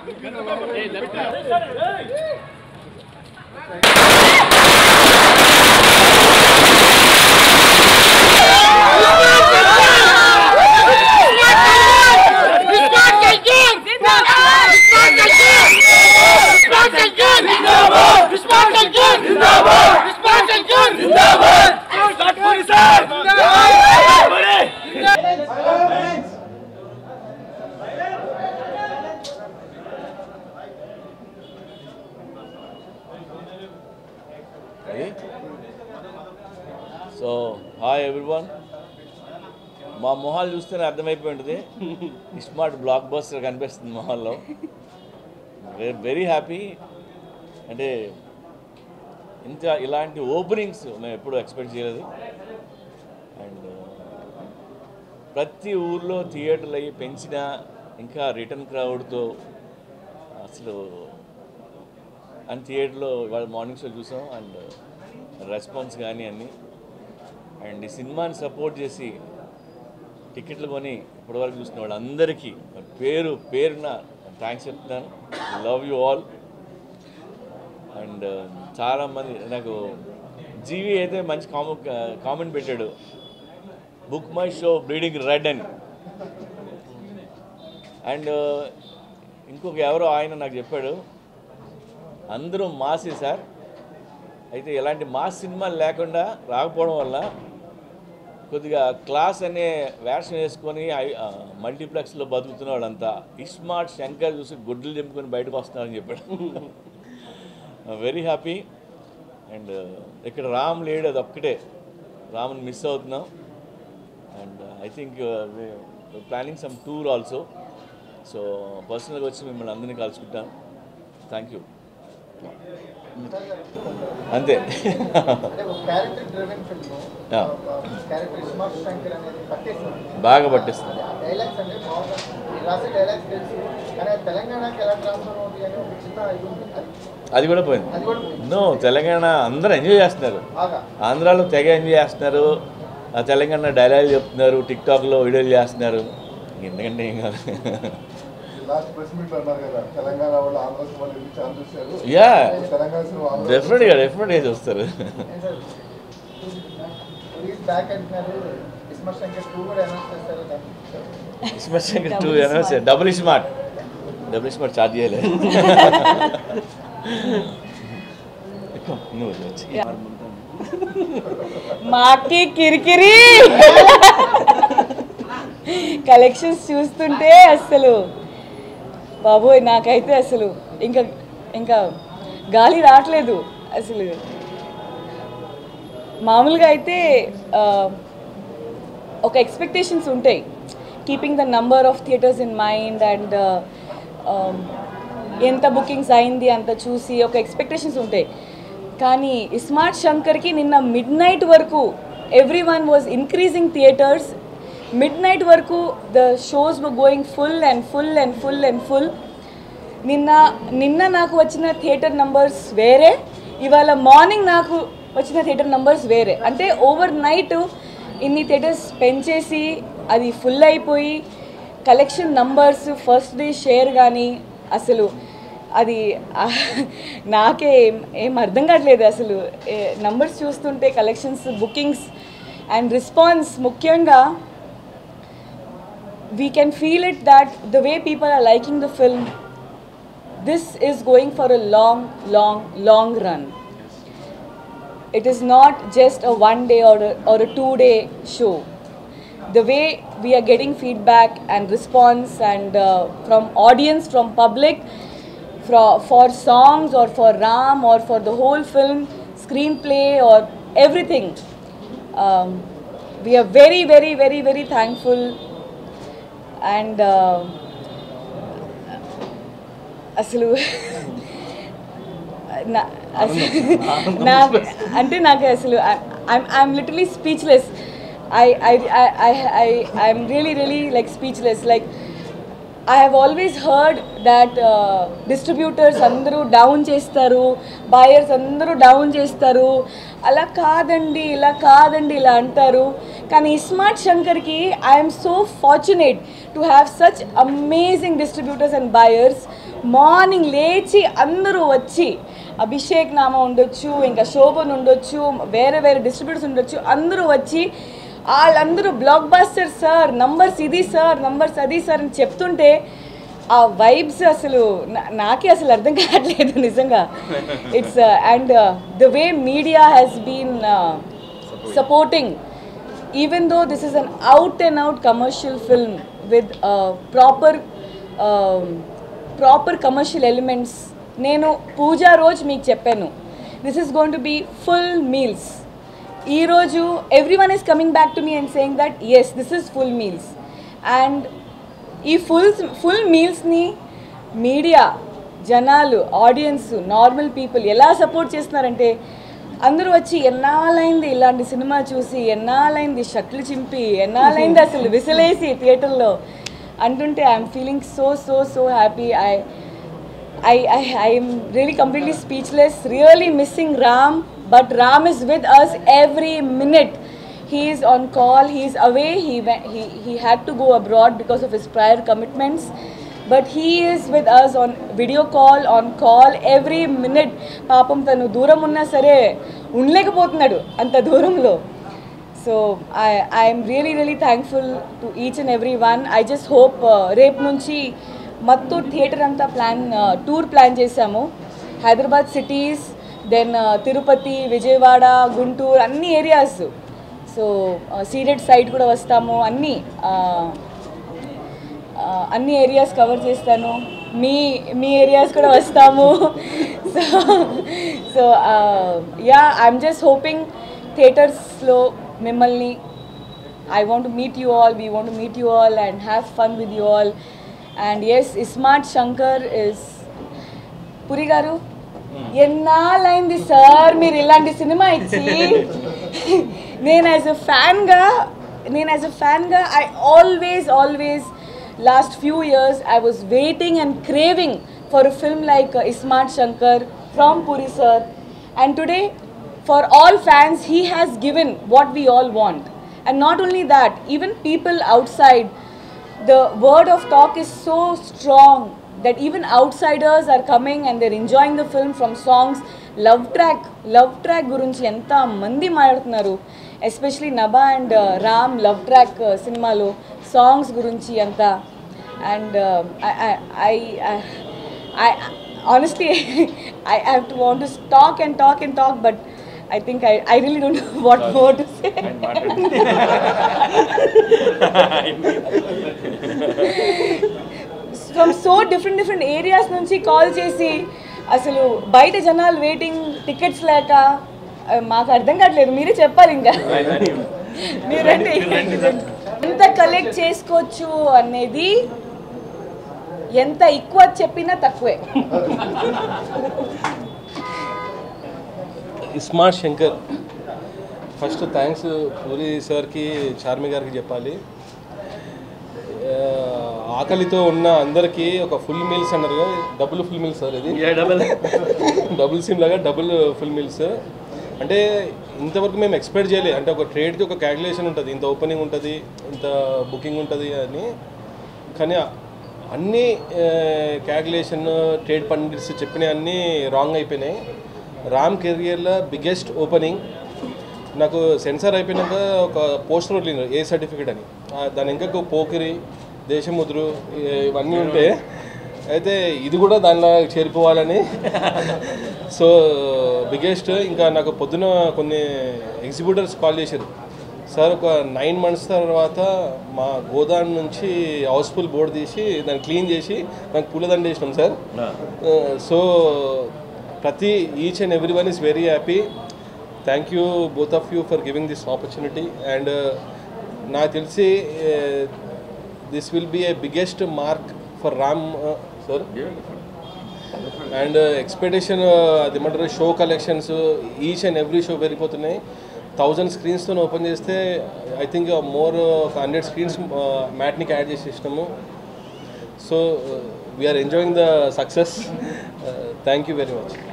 So hi everyone మా మొహాలు చూస్తేనే అర్థమైపోయి ఉంటుంది స్మార్ట్ బ్లాక్ బస్టర్ కనిపిస్తుంది మొహాల్లో వెరీ హ్యాపీ అంటే ఇంత ఇలాంటి ఓపెనింగ్స్ మేము ఎప్పుడూ ఎక్స్పెక్ట్ చేయలేదు అండ్ ప్రతి ఊర్లో థియేటర్లు అయ్యి పెంచిన ఇంకా రిటర్న్ క్రౌడ్తో అసలు అండ్ థియేటర్లో ఇవాళ మార్నింగ్ షో చూసాం అండ్ రెస్పాన్స్ కానీ అన్నీ అండ్ ఈ సినిమాని సపోర్ట్ చేసి టికెట్లు కొని ఇప్పటివరకు చూసిన వాళ్ళందరికీ పేరు పేరున థ్యాంక్స్ చెప్తున్నాను లవ్ యూ ఆల్ అండ్ చాలామంది నాకు జీవి అయితే మంచి కామ కామెంట్ పెట్టాడు book my show bleeding red అని అండ్ ఇంకొక ఎవరో ఆయన నాకు చెప్పాడు అందరూ మాసే సార్ అయితే ఇలాంటి మాస్ సినిమాలు లేకుండా రాకపోవడం వల్ల కొద్దిగా క్లాస్ అనే వేషం వేసుకొని ఐ- ఆ, మల్టీప్లెక్స్లో బతుకుతున్న వాళ్ళంతా ఇస్మార్ట్ శంకర్ చూసి గుడ్లు దింపుకొని బయటకు వస్తున్నారని చెప్పాడు వెరీ హ్యాపీ అండ్ ఇక్కడ రామ్ లేడు అది ఒక్కటే రామ్ని మిస్ అవుతున్నాం and I think planning some tour also so పర్సనల్గా వచ్చి మిమ్మల్ని అందరినీ కలుసుకుంటాను థ్యాంక్ యూ అంతే అంటే ఒక character driven film Yeah. Character iSmart Shankar అనేది పట్టేసింది బాగా పట్టిస్తుంది ఆ డైలాగ్స్ అంటే మామూలుగా మీరు రాసే డైలాగ్స్ తెలుసు కానీ అది తెలంగాణకి ఎలా ట్రాన్స్ఫర్ అవుతుంది అని ఒక చిన్న ఇది ఉంటుంది అది అది కూడా పోయింది అది కూడా పోయింది. నో తెలంగాణ అందరూ ఎంజాయ్ చేస్తున్నారు బాగా ఆంధ్రాలో తెగ ఎంజాయ్ చేస్తున్నారు ఆ తెలంగాణ డైలాగ్ చెప్తున్నారు టిక్ టాక్లో వీడియోలు చేస్తున్నారు ఎందుకంటే ఏం కాదు లాస్ట్ ప్రెస్ మీట్ అన్నారు కదా తెలంగాణ వాళ్ళు ఆంధ్ర సినిమాలు ఎందుకు ఛాన్స్ చూశారు యా తెలంగాణ సినిమా ఆంధ్ర డెఫినెట్గా డెఫినెట్గా చూస్తారు ప్లీజ్ బ్యాక్ అంటున్నారు ఇస్మార్ట్ శంకర్ టూ కూడా అనౌన్స్ చేస్తారు దాన్ని స్పెషల్గా two announce double smart double smart charge చేయలేదు నువ్వు వచ్చి మాకి కిరికిరి కలెక్షన్స్ చూస్తుంటే అసలు బాబోయ్ నాకైతే అసలు ఇంకా ఇంకా గాలి రావట్లేదు అసలు మామూలుగా అయితే ఆ, ఒక ఎక్స్పెక్టేషన్స్ ఉంటాయి keeping the number of theatres in mind and ఎంత బుకింగ్స్ అయింది అంత చూసి ఒక ఎక్స్పెక్టేషన్స్ ఉంటాయి కానీ ఇస్మార్ట్ శంకర్కి నిన్న మిడ్ నైట్ వరకు everyone was increasing theatres midnight వరకు the shows were going full and full and full and full నిన్న నిన్న నాకు వచ్చిన థియేటర్ నంబర్స్ వేరే ఇవాళ మార్నింగ్ నాకు వచ్చిన థియేటర్ నంబర్స్ వేరే అంటే ఓవర్ నైట్ ఇన్ని థియేటర్స్ పెంచేసి అది ఫుల్ అయిపోయి collection numbers first day share కానీ అసలు అది ఆ, నాకే ఏం ఏం అర్థం కావట్లేదు అసలు నంబర్స్ చూస్తుంటే కలెక్షన్స్ బుకింగ్స్ అండ్ రెస్పాన్స్ ముఖ్యంగా we can feel it that the way people are liking the film, this is going for a long, long, long run. It is not just a one day or a, or a two day show. The way we are getting feedback and response and uh, from audience, from public, for, for songs or for Ram or for the whole film, screenplay or everything. Um, we are very, very, very, very thankful and అసలు నా- అసలు- నా అంటే నాకు అసలు I'm literally speechless I I I I I'm really really like speechless like I have always heard that distributors అందరూ down చేస్తారు buyers అందరూ డౌన్ చేస్తారు అలా కాదండి ఇలా కాదండి ఇలా అంటారు కానీ స్మార్ట్ శంకర్కి I'm so fortunate to have such amazing distributors and buyers morning లేచి అందరూ వచ్చి అభిషేక్ నామ ఉండొచ్చు ఇంకా శోభన్ ఉండొచ్చు వేరే వేరే డిస్ట్రిబ్యూటర్స్ ఉండొచ్చు అందరూ వచ్చి వాళ్ళందరూ బ్లాక్ బాస్టర్ సార్ నంబర్స్ ఇది సార్ నంబర్స్ అది సార్ అని చెప్తుంటే ఆ వైబ్స్ అసలు నా- నాకే అసలు అర్థం కావట్లేదు నిజంగా it's and the way media has been supporting even though this is an out and out commercial film with uh, proper um, proper commercial elements నేను పూజా రోజు మీకు చెప్పాను this is going to be full meals ఈరోజు every one is coming back to me and saying that yes this is full meals and ఈ full full మీల్స్ని media జనాలు audience normal people ఎలా support చేస్తున్నారంటే అందరూ వచ్చి ఎన్నాళ్ళైంది ఇలాంటి సినిమా చూసి ఎన్నాళ్ళైంది షట్లు చింపి ఎన్నాళ్ళైంది అసలు విసిలేసి థియేటర్లో అంటుంటే I'm feeling so so so happy I I, I, I'm really completely speechless, really missing Ram, but Ram is with us every minute. He is on call, he is away, he, went, he, he had to go abroad because of his prior commitments. But he is with us on video call, on call every minute. పాపం తను దూరం ఉన్నా సరే ఉండలేకపోతున్నాడు అంత దూరంలో so I I'm really really thankful to each and every one I just hope రేపు నుంచి మత్తు థియేటర్ అంతా ప్లాన్ టూర్ ప్లాన్ చేశాము హైదరాబాద్ సిటీస్ దెన్ తిరుపతి విజయవాడ గుంటూరు అన్ని ఏరియాస్ సో సీడెడ్ సైడ్ కూడా వస్తాము అన్నీ uh, ఆ, అన్ని ఏరియాస్ కవర్ చేస్తాను మీ మీ ఏరియాస్ కూడా వస్తాము so so yeah I'm just hoping థియేటర్స్లో మిమ్మల్ని I want meet you all we want meet you all and have fun with you all and yes iSmart Shankar is Puri గారు ఎన్నాళ్ళైంది సార్ మీరు ఇలాంటి సినిమా ఇచ్చి నేను యాజ్ అ ఫ్యాన్గా నేను యాజ్ అ ఫ్యాన్గా I always always last few years I was waiting and craving for a film like iSmart Shankar from Puri sir and today for all fans he has given what we all want and not only that even people outside the word of talk is so strong that even outsiders are coming and they're enjoying the film from songs love track love track గురించి ఎంత మంది మాట్లాడుతున్నారు especially Nabha and Ram love track సినిమాలో songs గురించి అంతా and I I honestly I have to want to talk and talk and talk but I think I I really don't know what more to say from so different different areas నుంచి call చేసి అసలు బయట జనాలు waiting tickets లేక ఆ, మాకు అర్థం కావట్లేదు మీరే చెప్పాలి ఇంకా మీరండి ఎంత కలెక్ట్ చేసుకోవచ్చు అనేది ఎంత ఎక్కువ చెప్పినా తక్కువే ఇస్మార్ట్ శంకర్ ఫస్ట్ థ్యాంక్స్ పూరి సార్కి చార్మి గారికి చెప్పాలి ఆ, ఆకలితో ఉన్న అందరికీ ఒక ఫుల్ మీల్స్ అన్నారు కదా, డబుల్ ఫుల్ మీల్స్ సార్ ఇది డబుల్ సిమ్ లాగా డబుల్ ఫుల్ మీల్స్ అంటే ఇంతవరకు మేము ఎక్స్పెక్ట్ చేయలేదు అంటే ఒక ట్రేడ్కి ఒక క్యాల్కులేషన్ ఉంటుంది ఇంత ఓపెనింగ్ ఉంటుంది ఇంత బుకింగ్ ఉంటుంది అని కానీ అన్ని క్యాల్కులేషన్ ట్రేడ్ పండిట్స్ చెప్పినవి అన్నీ రాంగ్ అయిపోయినాయి రామ్ కెరియర్లో బిగ్గెస్ట్ ఓపెనింగ్ నాకు సెన్సార్ అయిపోయినాక ఒక పోస్టర్ వదిలింది ఏ సర్టిఫికేట్ అని ఆ, దాని ఇంకా పోకిరి దేశముద్రు ఇ- ఇవన్నీ ఉంటే అయితే ఇది కూడా దానిలో చేరిపోవాలని సో బిగ్గెస్ట్ ఇంకా నాకు పొద్దున కొన్ని ఎగ్జిక్యూటర్స్ కాల్ చేశారు సార్ ఒక నైన్ మంత్స్ తర్వాత మా గోదాం నుంచి హౌస్ఫుల్ బోర్డు తీసి దాన్ని క్లీన్ చేసి దానికి పూలదండ వేసినాం సార్ సో ప్రతి each and every one is very happy thank you both of you for giving this opportunity and నాకు తెలిసి this will be a biggest mark for Ram sir and expectation అది ఏమంటారు show collections each and every show పెరిగిపోతున్నాయి thousand స్క్రీన్స్తో open చేస్తే I think more ఒక hundred screens మ్యాట్నికి add చేసేసినాము so we're enjoying the success thank you very much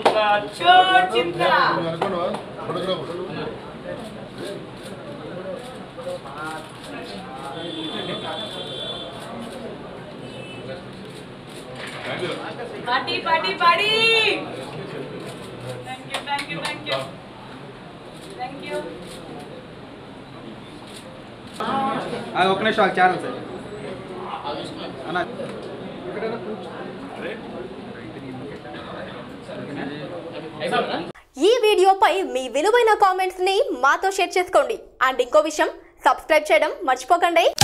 అనుకున్నావా photographer party party party thank you thank you thank you thank you ఒక్క నిమిషం ఒక ఛానల్ సార్ అన్న ఈ వీడియోపై మీ విలువైన కామెంట్స్ ని మాతో షేర్ చేసుకోండి అండ్ ఇంకో విషయం సబ్స్క్రైబ్ చేయడం మర్చిపోకండి